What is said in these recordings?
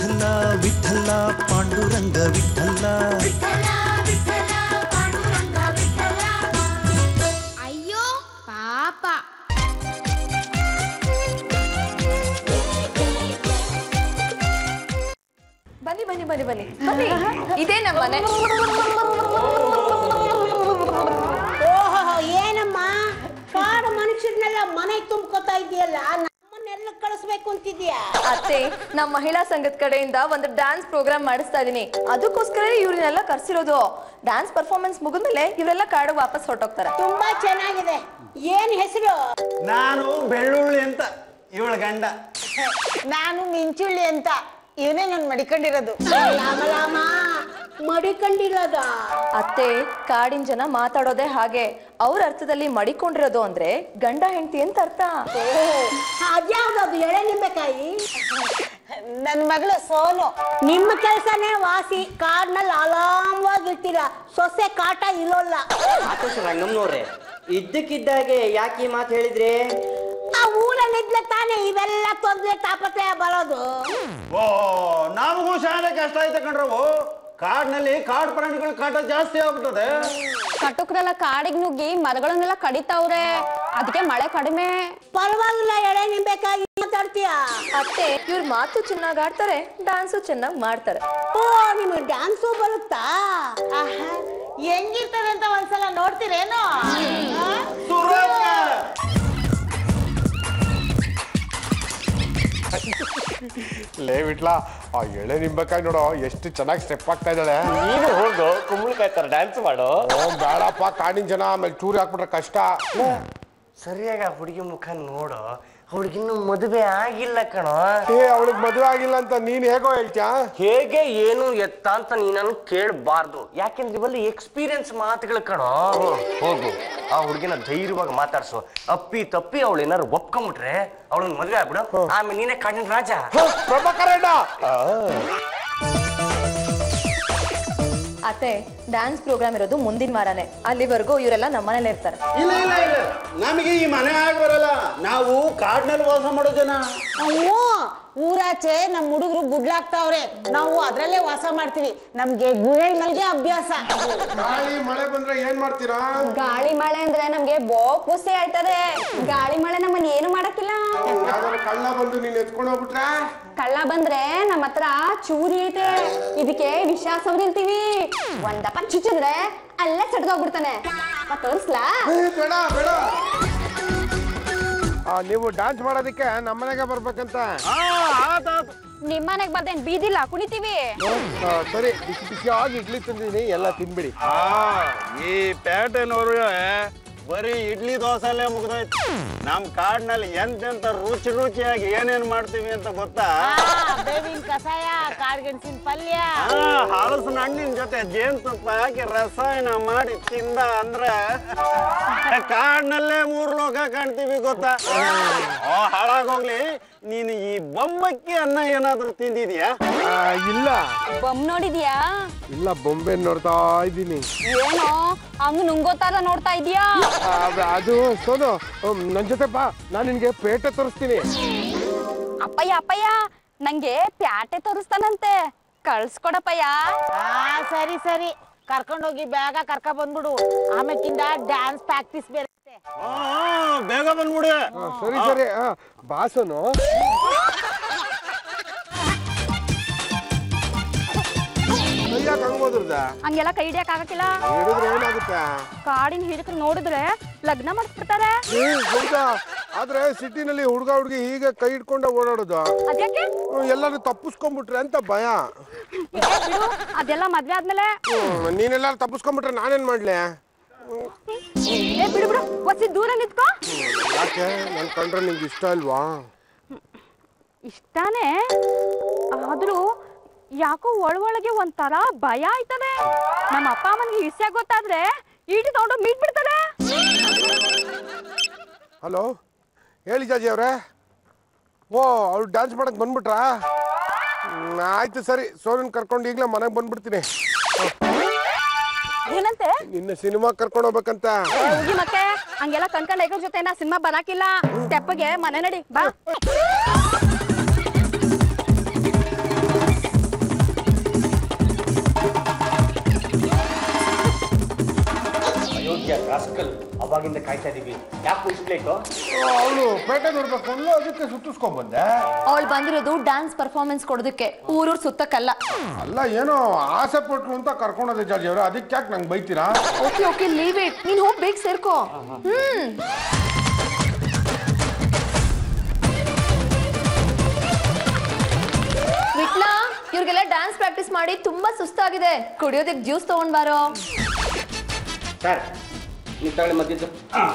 ವಿಠಲ ವಿಠಲ ಪಾಂಡುರಂಗ ವಿಠಲ ಅಯ್ಯೋ ಪಾಪ ಬನ್ನಿ ಬನ್ನಿ ಬನ್ನಿ ಬನ್ನಿ ಬನ್ನಿ ಇದೇ ನಮ್ಮ ಮನೆ ಓಹೋ ಏನಮ್ಮ ಕಾಡು ಮನುಷ್ಯರನ್ನೆಲ್ಲ ಮನೆ ತುಂಬ್ಕೊತಾ ಇದೆಯಲ್ಲ ನಮ್ಮನ್ನೆಲ್ಲ ಕಳಿಸ್ಬೇಕು ಅಂತಿದ್ಯಾ ಅತ್ತೆ ನಮ್ಮ ಮಹಿಳಾ ಸಂಘದ ಕಡೆಯಿಂದ ಒಂದು ಡ್ಯಾನ್ಸ್ ಪ್ರೋಗ್ರಾಮ್ ಮಾಡಿಸ್ತಾ ಇದೀನಿ ಅದಕ್ಕೋಸ್ಕರ ಇವ್ರನ್ನೆಲ್ಲ ಕರ್ಸಿರೋದು ಡ್ಯಾನ್ಸ್ ಪರ್ಫಾರ್ಮೆನ್ಸ್ ಮುಗಿದ್ಮೇಲೆ ಇವರೆಲ್ಲ ಕಾಡಿಗೆ ವಾಪಸ್ ಹೊರಟೋಗ್ತಾರೆ ತುಂಬಾ ಚೆನ್ನಾಗಿದೆ ಏನ್ ಹೆಸರು ನಾನು ಬೆಳ್ಳುಳ್ಳಿ ಅಂತ ಇವಳ ಗಂಡ ನಾನು ಮಿಂಚುಳ್ಳಿ ಅಂತ ಇವನೇ ನಾನು ಮಡಿಕೊಂಡಿರೋದು ಲಾಮ ಲಾಮ ಮಡಿಕೊಂಡಿರೋದ ಅತ್ತೆ ಕಾಡಿನ ಜನ ಮಾತಾಡೋದೇ ಹಾಗೆ ಅವ್ರ ಅರ್ಥದಲ್ಲಿ ಮಡಿಕೊಂಡಿರೋದು ಅಂದ್ರೆ ಗಂಡ ಹೆಂಡತಿ ಅಂತ ಅರ್ಥ ಅದ್ಯಾವ್ದದು ಎಳೆ ನಿಂಬೆಕಾಯಿ ನನ್ನ ಮಗಳು ಸೋನು ನಿಮ್ಮ ಕೆಲ್ಸನೇ ವಾಸಿ ಕಾಡ್ನಲ್ಲಿ ಆರಾಮವಾಗಿರ್ತೀರ ಸೊಸೆ ಕಾಟ ಇರೋಲ್ಲ ಆಕಾಶ ರಂಗಮ್ನವ್ರೆ ಇದ್ದಕ್ಕಿದ್ದಾಗೆ ಯಾಕೆ ಈ ಮಾತು ಹೇಳಿದ್ರಿ ಆ ಊರಲ್ಲಿದ್ಲೆ ತಾನೇ ಇವೆಲ್ಲ ತೊಂದ್ರೆ ತಾಪತ್ರಯ ಬರೋದು ಓ ನಮಗೂ ಶಾಲೆ ಕಷ್ಟ ಆಯ್ತು ಕಣ್ರವು ಕಾಡಿನಲ್ಲಿ ಕಾಡು ಪ್ರಾಣಿಗಳ ಕಾಟ ಜಾಸ್ತಿ ಆಗ್ಬಿಟ್ಟದೆ ಕಟುಕ್ರೆಲ್ಲ ಕಾಡಿಗೆ ನುಗ್ಗಿ ಮರಗಳನ್ನೆಲ್ಲ ಕಡಿತಾವ್ರೆ ಅದಕ್ಕೆ ಮಳೆ ಕಡಿಮೆ ಪರವಾಗಿಲ್ಲ ಎಳೆ ನಿಂಬೆಕಾಯಿ ಮಾತಾಡ್ತೀಯ ಅತ್ತೆ ಇವ್ರ ಮಾತು ಚೆನ್ನಾಗ್ ಆಡ್ತಾರೆ ಡ್ಯಾನ್ಸು ಚೆನ್ನಾಗ್ ಮಾಡ್ತಾರೆ ಓ ನಿಮಗೆ ಡ್ಯಾನ್ಸು ಬರುತ್ತಾ ಆಹಾ, ಹೆಂಗಿರ್ತದೆ ಅಂತ ಒಂದ್ಸಲ ನೋಡ್ತೀರೇನು ಆ? ಲೇ ಬಿಟ್ಲ ಆ ಎಳೆ ನಿಂಬೆಕಾಯಿ ನೋಡೋ ಎಷ್ಟು ಚೆನ್ನಾಗಿ ಸ್ಟೆಪ್ ಆಗ್ತಾ ಇದ್ದಾಳೆ ನೀನು ಹೋಗು ಕುಂಬಳಕಾಯಿ ತರ ಡ್ಯಾನ್ಸ್ ಮಾಡು ಓ ಬೇಡಪ್ಪ ಕಾಡಿನ ಜನ ಆಮೇಲೆ ಚೂರಿ ಹಾಕ್ಬಿಟ್ರೆ ಕಷ್ಟ ಸರಿಯಾಗಿ ಆ ಹುಡುಗಿ ಮುಖ ನೋಡು ಅವಳಿಗಿನ್ನು ಮದುವೆ ಆಗಿಲ್ಲ ಕಣೋ ಏ ಅವಳಿಗೆ ಮದುವೆ ಆಗಿಲ್ಲ ಅಂತ ನೀನ್ ಹೇಗೋ ಹೇಳ್ತ್ಯಾ ಹೇಗೆ ಏನು ಎತ್ತ ಅಂತ ನೀನನ್ನು ಕೇಳಬಾರ್ದು ಯಾಕೆಂದ್ರೆ ಇವಲ್ಲಿ ಎಕ್ಸ್ಪೀರಿಯನ್ಸ್ ಮಾತುಗಳು ಕಣೋ ಹೋಗು ಆ ಹುಡುಗಿನ ಧೈರ್ಯವಾಗಿ ಮಾತಾಡ್ಸು ಅಪ್ಪಿ ತಪ್ಪಿ ಅವಳು ಏನಾರು ಒಪ್ಕೊಂಬಿಟ್ರೆ ಅವಳನ್ನ ಮದುವೆ ಆಗ್ಬಿಡು ಆಮೇಲೆ ನೀನೇ ಕಾಡಿನ ರಾಜ ಪ್ರಭಾಕರಣ್ಣ ಅತ್ತೆ ಡ್ಯಾನ್ಸ್ ಪ್ರೋಗ್ರಾಮ್ ಇರೋದು ಮುಂದಿನ ವಾರನೇ ಅಲ್ಲಿವರೆಗೂ ಇವರೆಲ್ಲ ನಮ್ಮನೇಲೆ ಇರ್ತಾರೆ ಇಲ್ಲ ಇಲ್ಲ ಇಲ್ಲ ನಮಗೆ ಈ ಮನೆ ಆಗಿ ಬರಲ್ಲ ನಾವು ಕಾಡಿನಲ್ಲಿ ವಾಸ ಮಾಡೋ ಜನ ಅಯ್ಯೋ ಊರಾಚೆ ನಮ್ ಹುಡುಗರು ಗುಡ್ಲಾಗ್ತಾವ್ರೆ ನಾವು ಅದ್ರಲ್ಲೇ ವಾಸ ಮಾಡ್ತೀವಿ ನಮ್ಗೆ ಗುಹೆ ಮಲ್ಗೆ ಅಭ್ಯಾಸ ಗಾಳಿ ಮಳೆ ಬಂದ್ರೆ ಏನ್ ಮಾಡ್ತೀರಾ ಗಾಳಿ ಮಳೆ ಅಂದ್ರೆ ನಮ್ಗೆ ಬೋ ಖುಷಿ ಆಯ್ತದೆ ಗಾಳಿ ಮಳೆ ನಮ್ಮನ್ನ ಏನು ಮಾಡಕ್ಕಿಲ್ಲ ಯಾವ್ದಾದ್ರು ಕಳ್ಳ ಬಂದು ನೀನ್ ಎತ್ಕೊಂಡು ಹೋಗ್ಬಿಟ್ರೆ ಕಳ್ಳ ಬಂದ್ರೆ ನಮ್ಮ ಹತ್ರ ಚೂರಿ ಐತೆ ಇದಕ್ಕೆ ವಿಷ ಸವರಿಲ್ತೀವಿ ಒಂದಪ್ಪ ಚುಚ್ಚಿದ್ರೆ ಅಲ್ಲೇ ಸಡ್ದೋಗ್ಬಿಡ್ತಾನೆ ಮತ್ತ್ ತೋರಿಸ್ಲಾ ಏ, ಬೇಡ ಬೇಡ ಆ, ನೀವು ಡ್ಯಾನ್ಸ್ ಮಾಡೋದಕ್ಕೆ ನಮ್ಮನೆಗೆ ಬರ್ಬೇಕಂತ ನಿಮ್ಮನೆಗ್ ಬರ್ದೇನ್ ಬೀದಿಲ್ಲ ಕುಣಿತೀವಿ ಆ, ಸರಿ ಬಿಸಿ ಬಿಸಿಯಾಗಿ ಇಡ್ಲಿ ತಂದಿದ್ದೀನಿ ಎಲ್ಲ ತಿನ್ಬಿಡಿ ಆ ಈ ಪೇಟೆನವರು ಬರೀ ಇಡ್ಲಿ ದೋಸೆಲ್ಲೇ ಮುಗ್ದೋಯ್ತು ನಮ್ ಕಾಡಿನಲ್ಲಿ ಎಂತೆಂತ ರುಚಿ ರುಚಿಯಾಗಿ ಏನೇನ್ ಮಾಡ್ತೀವಿ ಅಂತ ಗೊತ್ತಾ ಬೇವಿನ ಕಷಾಯ ಕಾಡ್ಗೆಣಸಿನ ಪಲ್ಯ ಆ, ಹಲಸಿನ ಹಣ್ಣಿನ ಜೊತೆ ಜೇನುತುಪ್ಪ ಹಾಕಿ ರಸಾಯನ ಮಾಡಿ ತಿಂದ ಅಂದ್ರೆ ಕಾಡಿನಲ್ಲೇ ಮೂರ್ ಲೋಕ ಕಾಣ್ತೀವಿ ಗೊತ್ತಾ ಓ ಹಾಳಾಗೋಗ್ಲಿ ನೀನು ಈ ಬೊಮ್ಮಕ್ಕಿ ಅನ್ನ ಏನಾದ್ರೂ ತಿಂದಿದ್ಯಾ ಆ, ಇಲ್ಲ ಬೊಮ್ ನೋಡಿದ್ಯಾ ಇಲ್ಲ ಬೊಂಬೆ ನೋಡ್ತಾ ಇದ್ದೀನಿ ಏನೋ ಹಂಗ್ ನುಂಗೋತಾರ ನೋಡ್ತಾ ಇದೀಯಾ ಆ, ಅದು ಸೋನು ಹ್ಮ್, ನನ್ ಜೊತೆ ಬಾ ನಾನು ನಿನ್ಗೆ ಪೇಟೆ ತೋರಿಸ್ತೀನಿ ಅಪ್ಪಯ್ಯ ಅಪ್ಪಯ್ಯ ನಂಗೆ ಪ್ಯಾಟೆ ತೋರಿಸ್ತಾನಂತೆ ಕಳ್ಸ್ಕೊಡಪ್ಪಯ್ಯ ಆ ಸರಿ ಸರಿ ಕರ್ಕೊಂಡೋಗಿ ಬೇಗ ಕರ್ಕ ಬಂದ್ಬಿಡು ಆಮೇಕಿಂದ ಡ್ಯಾನ್ಸ್ ಪ್ರಾಕ್ಟೀಸ್ ಬೇರೆ ಐತೆ. ಆ, ಬೇಗ ಬಂದ್ಬಿಡಿ ಆ, ಸರಿ ಸರಿ ಆ, ಬಾ ಸೋನು ಕೈಯಾಗ ಹಂಗೋದ್ರದ ಹಂಗೆಲ್ಲ ಕೈ ಹಿಡಿಯಕ್ ಆಗಕ್ಕಿಲ್ಲ ಹಿಡಿದ್ರೆ ಏನಾಗುತ್ತೆ ಕಾಡಿನ ಹಿಡಿದ್ರು ನೋಡಿದ್ರೆ ಲಗ್ನ ಮಾಡಿಸ್ಬಿಡ್ತಾರೆ ಏ, ಹೌದಾ ಆದ್ರೆ ಸಿಟಿನಲ್ಲಿ ಹುಡುಗ ಹುಡುಗಿ ಹೀಗೆ ಕೈ ಹಿಡ್ಕೊಂಡ ಓಡಾಡೋದು ಅದ್ಯಾಕೆ ಹ್ಮ್, ಎಲ್ಲರೂ ತಪ್ಪಿಸ್ಕೊಂಡ್ಬಿಟ್ರೆ ಅಂತ ಭಯ ಏ ಬಿಡು, ಅದೆಲ್ಲ ಮದ್ವೆ ಆದ್ಮೇಲೆ ಹ್ಮ್, ನೀನೆಲ್ಲಾರು ತಪ್ಪಿಸ್ಕೊಂಡ್ಬಿಟ್ರೆ ನಾನೇನ್ ಮಾಡ್ಲಿ ಏ ಬಿಡು ಬಿಡು ಒಸಿ ದೂರ ನಿಂತ್ಕೋ ಯಾಕೆ ನನ್ ಕಂಡ್ರೆ ನಿಂಗೆ ಇಷ್ಟ ಅಲ್ವಾ ಇಷ್ಟಾನೇ ಆದ್ರೂ ಯಾಕೋ ಒಳಗೊಳಗೆ ಒಂಥರ ಭಯ ಆಯ್ತದೆ ನಮ್ಮ ಅಪ್ಪ ಅಮ್ಮನಿಗೆ ವಿಷಯ ಗೊತ್ತಾದ್ರೆ ಈಟಿ ತಗೊಂಡು ಮೀಟ್ ಬಿಡ್ತಾರೆ ಹಲೋ ಹೇಳಿ ಜಾಜಿ ಅವ್ರೆ ಓ ಅವ್ರು ಡ್ಯಾನ್ಸ್ ಮಾಡಕ್ ಬಂದ್ಬಿಟ್ರಾ ಹ್ಮ್, ಆಯ್ತು ಸರಿ ಸೋನನ್ ಕರ್ಕೊಂಡು ಈಗಲೇ ಮನೆಗೆ ಬಂದ್ಬಿಡ್ತೀನಿ ಏನಂತೆ ನಿನ್ನ ಸಿನಿಮಾ ಕರ್ಕೊಂಡು ಹೋಗ್ಬೇಕಂತ ಏ, ಹೋಗಿ ಮತ್ತೆ ಹಂಗೆಲ್ಲ ಕಣ್ಕಂಡ್ ಐಕರ್ ಜೊತೆ ನಾ ಸಿನಿಮಾ ಬರಾಕಿಲ್ಲ ಸ್ಟೆಪ್ಗೆ ಮನೆ ನಡಿ ಬಾ ಅವಾಗಿಂದ ಕಾಯ್ತಾ ಇದೀವಿ ಯಾಕೆ ಇಷ್ಟು ಲೇಟು ಅವಳು ಪೇಟೆ ನೋಡ್ಬೇಕು ಅಂದ್ಲು, ಅದಕ್ಕೆ ಸುತ್ತಿಸ್ಕೊಂಡ್ ಬಂದೆ ಅವಳು ಬಂದಿರೋದು ಡ್ಯಾನ್ಸ್ ಪರ್ಫಾರ್ಮೆನ್ಸ್ ಕೊಡೋದಕ್ಕೆ ಊರೂರ್ ಸುತ್ತಕ್ಕಲ್ಲ ಅಲ್ಲ ಏನೋ ಆಸೆ ಪಟ್ರು ಅಂತ ಕರ್ಕೊಂಡೋದೆ ಜಾರ್ಜಿ ಅವ್ರೆ ಅದಕ್ಕೆ ಯಾಕೆ ನಂಗೆ ಬೈತೀರಾ ಓಕೆ ಓಕೆ ಲೀವ್ ಇಟ್ ನೀನ್ ಹೋಗಿ ಬೇಗ ಸೇರ್ಕೋ ಹ್ಮ್ ವಿಟ್ಲಾ ಇವ್ರಿಗೆಲ್ಲ ಡ್ಯಾನ್ಸ್ ಪ್ರಾಕ್ಟೀಸ್ ಮಾಡಿ ತುಂಬಾ ಸುಸ್ತಾಗಿದೆ ಕುಡಿಯೋದಕ್ಕೆ ಜ್ಯೂಸ್ ತಗೊಂಡ್ ಬಾರೋ ಸರ್ ನೀವು ತಗೊಳ್ಳಿ ಮದ್ದಿದ್ದು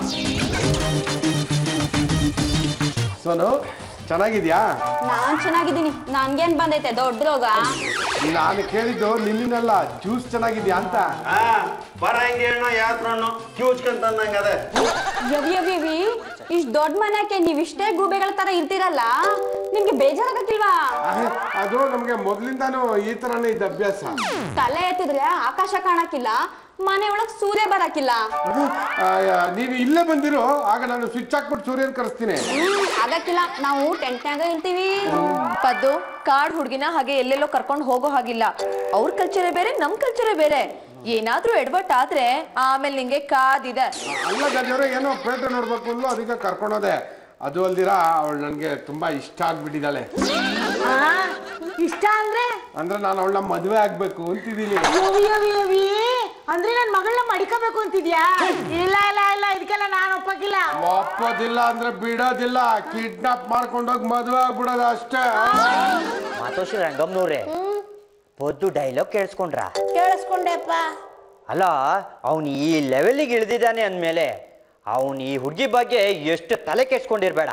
ಸೋನು ಚೆನ್ನಾಗಿದ್ಯಾ ನಾನ್ ಚೆನ್ನಾಗಿದ್ದೀನಿ ನನ್ಗೇನ್ ಬಂದೈತೆ ದೊಡ್ಡ ರೋಗ ನಾನು ಕೇಳಿದ್ದು ನಿನ್ನಿನಲ್ಲ ಜ್ಯೂಸ್ ಚೆನ್ನಾಗಿದ್ಯಾ ಅಂತ ಆ ಬರಂಗೆ ಹೇಳೋ ಯಾತ್ರಣ್ಣು ಕ್ಯೂಚ್ಕಂತಂದಂಗ ಅದೇ ಯವಿ ಯವಿ ಯವಿ ಇಷ್ಟ್ ದೊಡ್ಡ ಮನೆಗೆ ನೀವ್ ಇಷ್ಟೇ ಗೂಬೆಗಳ ತರ ಇರ್ತೀರಲ್ಲ ನಿಮ್ಗೆ ಬೇಜಾರಾಗಕ್ಕಿಲ್ವಾ ಆಹ್, ಅದು ನಮ್ಗೆ ಮೊದ್ಲಿಂದಾನು ಈ ತರಾನೇ ಇದ್ದ ಅಭ್ಯಾಸ ತಲೆ ಎತ್ತಿದ್ರೆ ಆಕಾಶ ಕಾಣಕ್ಕಿಲ್ಲ ಮನೆ ಒಳಗ್ ಸೂರ್ಯ ಬರಕ್ಕಿಲ್ಲ ಆ, ನೀವು ಇಲ್ಲೇ ಬಂದಿರೋ ಆಗ ನಾನು ಸ್ವಿಚ್ ಹಾಕ್ಬಿಟ್ಟು ಸೂರ್ಯನ್ ಕರೆಸ್ತೀನಿ ಹ್ಮ್ ಆಗಕ್ಕಿಲ್ಲ ನಾವು ಟೆಂಟ್ನಾಗ ಇರ್ತೀವಿ ಪದ್ದು ಕಾಡ್ ಹುಡ್ಗಿನ ಹಾಗೆ ಎಲ್ಲೆಲ್ಲೋ ಕರ್ಕೊಂಡು ಹೋಗೋ ಹಾಗಿಲ್ಲ ಅವ್ರ ಕಲ್ಚರೇ ಬೇರೆ ನಮ್ ಕಲ್ಚರೇ ಬೇರೆ ಏನಾದ್ರೂ ಎಡವಟ್ ಆದ್ರೆ ಆಮೇಲೆ ನಿಂಗೆ ಕಾದಿದೆ ಅಲ್ಲ ಗಜವ್ರೆ ಏನೋ ಪೇಟೆ ನೋಡ್ಬೇಕು ಅಂದ್ಲು ಅದಕ್ಕೆ ಕರ್ಕೊಂಡೋದೆ ಅದು ಅಲ್ದಿರಾ ಅವಳು ನನಗೆ ತುಂಬಾ ಇಷ್ಟ ಆಗ್ಬಿಟ್ಟಿದ್ದಾಳೆ ಆ, ಇಷ್ಟ ಅಂದ್ರೆ ಅಂದ್ರೆ ನಾನು ಅವಳನ್ನ ಮದುವೆ ಆಗ್ಬೇಕು ಅಂತಿದ್ದೀನಿ ಯವಿ ಯವಿ ಯವಿ ಅಂದ್ರೆ ನನ್ ಮಗಳನ್ನ ಮಡಿಕೋಬೇಕು ಅಂತಿದ್ಯಾ ಇಲ್ಲ ಇಲ್ಲ ಇಲ್ಲ ಇದಕ್ಕೆಲ್ಲ ನಾನು ಒಪ್ಪಕ್ಕಿಲ್ಲ ಒಪ್ಪೋದಿಲ್ಲ ಅಂದ್ರೆ ಬಿಡೋದಿಲ್ಲ ಕಿಡ್ನಾಪ್ ಮಾಡ್ಕೊಂಡೋಗಿ ಮದುವೆ ಆಗ್ಬಿಡೋದು ಅಷ್ಟೇ ಮಾತೋಶ್ರೀ ರಂಗಮ್ನವ್ರೆ ಪೊದ್ದು ಡೈಲಾಗ್ ಕೇಳಿಸ್ಕೊಂಡ್ರ ಕೇಳಿಸ್ಕೊಂಡೆಪ್ಪ ಅಲ್ಲ ಅವನು ಈ ಲೆವೆಲಿಗೆ ಇಳಿದಿದ್ದಾನೆ ಅಂದಮೇಲೆ ಅವನು ಈ ಹುಡುಗಿ ಬಗ್ಗೆ ಎಷ್ಟು ತಲೆ ಕೆಡ್ಸ್ಕೊಂಡಿರ್ಬೇಡ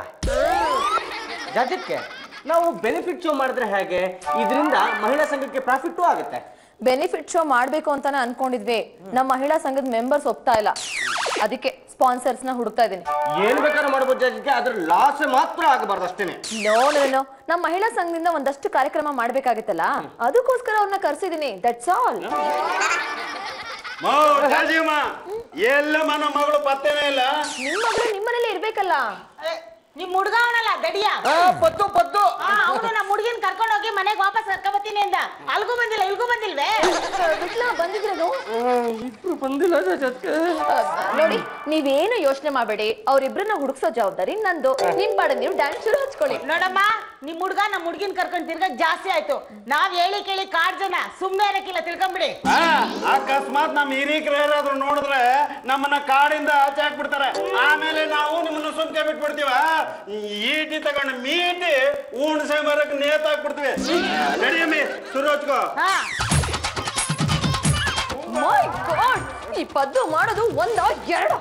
ಜಾಜಕ್ಕೆ ನಾವು ಬೆನಿಫಿಟ್ ಶೋ ಮಾಡಿದ್ರೆ ಹೇಗೆ ಇದರಿಂದ ಮಹಿಳಾ ಸಂಘಕ್ಕೆ ಪ್ರಾಫಿಟ್ಟು ಆಗುತ್ತೆ ಬೆನಿಫಿಟ್ ಶೋ ಮಾಡ್ಬೇಕು ಅಂತಾನೆ ಅನ್ಕೊಂಡಿದ್ವಿ ನಮ್ಮ ಮಹಿಳಾ ಸಂಘದ ಮೆಂಬರ್ಸ್ ಒಪ್ತಾ ಇಲ್ಲ ಅದಕ್ಕೆ ಸ್ಪಾನ್ಸರ್ಸ್ ನ ಹುಡುಕ್ತಾ ಇದೀನಿ ಏನ್ ಬೇಕಾದ್ರೂ ಮಾಡ್ಬೋದು ಜಾಜಕ್ಕೆ ಅದ್ರ ಲಾಸ್ ಮಾತ್ರ ಆಗಬಾರ್ದು ಅಷ್ಟೇನೆ ನೋ ನೋ ನೋ ನಮ್ಮ ಮಹಿಳಾ ಸಂಘದಿಂದ ಒಂದಷ್ಟು ಕಾರ್ಯಕ್ರಮ ಮಾಡ್ಬೇಕಾಗಿತ್ತಲ್ಲ ಅದಕ್ಕೋಸ್ಕರ ಅವ್ರನ್ನ ಕರ್ಸಿದೀನಿ ದಟ್ಸ್ ಆಲ್ ಮೋ ರಾಜೀವಮ್ಮ ಎಲ್ಲ ಮನ ಮಗಳು ಪತ್ತೇನೇ ಇಲ್ಲ ನಿಮ್ಮ ಮಗಳು ನಿಮ್ಮನೇಲಿ ಇರ್ಬೇಕಲ್ಲ ಏ, ನಿಮ್ ಹುಡ್ಗ ಅವನಲ್ಲ ಗಡಿಯ ಪದ್ದು ಪದ್ದು ಅವನು ನಮ್ಮ ಹುಡ್ಗಿನ್ ಕರ್ಕೊಂಡು ಹೋಗಿ ಮನೆಗೆ ವಾಪಸ್ ಕರ್ಕೊಬತ್ತೀನಿ ಅಂದ ಅಲ್ಗೂ ಬಂದಿಲ್ಲ ಇಲ್ಗೂ ಬಂದಿಲ್ವೇ ಬಿಟ್ಲ ಬಂದಿದ್ರೇನು ಇಬ್ರು ಬಂದಿಲ್ಲ ಜಾಜಕ್ಕೆ ನೋಡಿ ನೀವೇನು ಯೋಚನೆ ಮಾಡಬೇಡಿ ಅವ್ರಿಬ್ರನ್ನ ಹುಡುಕ್ಸೋ ಜವಾಬ್ದಾರಿ ನಂದು ನಿಮ್ ಪಾಡ ನೀವು ಡ್ಯಾನ್ಸ್ ಶುರು ಹಚ್ಕೊಳ್ಳಿ ನೋಡಮ್ಮ ನಿಮ್ ಹುಡ್ಗ ನಮ್ ಹುಡ್ಗಿನ್ ಕರ್ಕೊಂಡ್ ತಿರ್ಗ ಜಾಸ್ತಿ ಆಯ್ತು ನಾವ್ ಹೇಳಿ ಕೇಳಿ ಕಾಡ್ ಜನ ಸುಮ್ನೆ ಇರಕ್ಕಿಲ್ಲ ತಿಳ್ಕೊಂಬಿಡಿ ಆ, ಅಕಸ್ಮಾತ್ ನಮ್ಮ ಹಿರೀಕರು ಯಾರಾದ್ರೂ ನೋಡಿದ್ರೆ ನಮ್ಮನ್ನ ಕಾಡಿಂದ ಆಚೆ ಹಾಕ್ಬಿಡ್ತಾರೆ ಆಮೇಲೆ ನಾವು ನಿಮ್ಮನ್ನ ಸುಮ್ಕೆ ಬಿಟ್ಬಿಡ್ತೀವ ಈ ಈಟಿ ತಗೊಂಡು ಮೀಟಿ ಉಣ್ಸೆ ಮರಕ್ ನೇತ್ ಹಾಕ್ಬಿಡ್ತೀವಿ ನಡಿಯಮ್ಮಿ ಶುರು ಹಚ್ಕೋ ಹಾ ಮೈ ಗಾಡ್ ಈ ಪದ್ದು ಮಾಡೋದು ಒಂದ ಎರಡು